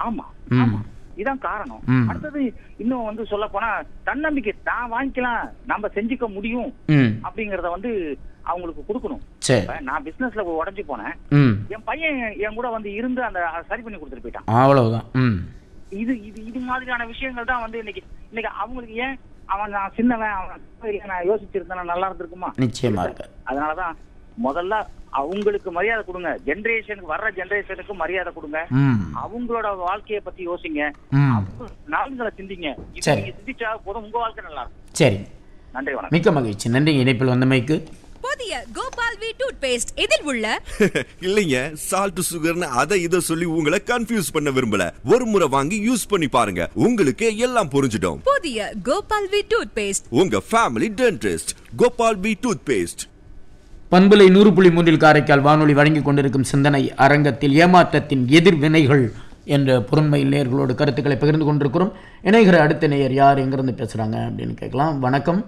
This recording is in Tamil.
ஆமா ம். ஆமா இதான் காரணம் ம். அடுத்தது இன்னும் வந்து சொல்ல போனா தன்னம்பிக்கை நான் வாங்கிக்கலாம் நம்ம செஞ்சுக்க முடியும் ம் அப்படிங்கறத வந்து அவங்களுக்கு கொடுக்கணும் சரி இப்ப நான் பிசினஸ்ல உடஞ்சு போனேன் ம் என் பையன் என் கூட வந்து இருந்து அந்த அதை சரி பண்ணி கொடுத்துட்டு போயிட்டான் அவ்வளவுதான் ம் இது இது இது மாதிரியான விஷயங்கள் தான் வந்து இன்னைக்கு இன்னைக்கு அவங்களுக்கு ஏன் அவன் நான் சின்னவன் அவன் இல்ல, நான் யோசிச்சிருந்தேன் நல்லா இருந்திருக்குமா நிச்சயமா இருக்கு அதனாலதான் முதல்ல அவங்களுக்கு மரியாதை கொடுங்க ஜெனரேஷனுக்கு வர்ற ஜெனரேஷனுக்கு மரியாதை கொடுங்க ம் அவங்களோட வாழ்க்கைய பத்தி யோசிங்க ம் அவங்க நாளுங்களை சிந்திங்க இது சரி. நீங்க சிந்திச்சா போதும் உங்க வாழ்க்கை நல்லா இருக்கும் சரி நன்றி வணக்கம் மிக்க மகிழ்ச்சி நன்றி இணைப்பில் வந்தமைக்கு புதிய கோபால் வி டூத் பேஸ்ட் இதில் உள்ள இல்லைங்க சால்ட் சுகர்னு அதை இதை சொல்லி உங்களை கன்ஃபியூஸ் பண்ண விரும்பல ஒரு முறை வாங்கி யூஸ் பண்ணி பாருங்க உங்களுக்கு எல்லாம் புரிஞ்சிடும் புதிய கோபால் வி டூத் பேஸ்ட் உங்க family dentist Gopal B toothpaste பண்புலை நூறு புள்ளி மூன்றில் காரைக்கால் வானொலி வழங்கிக் கொண்டிருக்கும் சிந்தனை அரங்கத்தில் ஏமாற்றத்தின் எதிர்வினைகள் என்ற பொருண்மையில் நேயர்களோடு கருத்துக்களை பகிர்ந்து கொண்டிருக்கிறோம் இணைகிற அடுத்த நேயர் யார் எங்கிருந்து பேசுறாங்க அப்படின்னு கேட்கலாம் வணக்கம்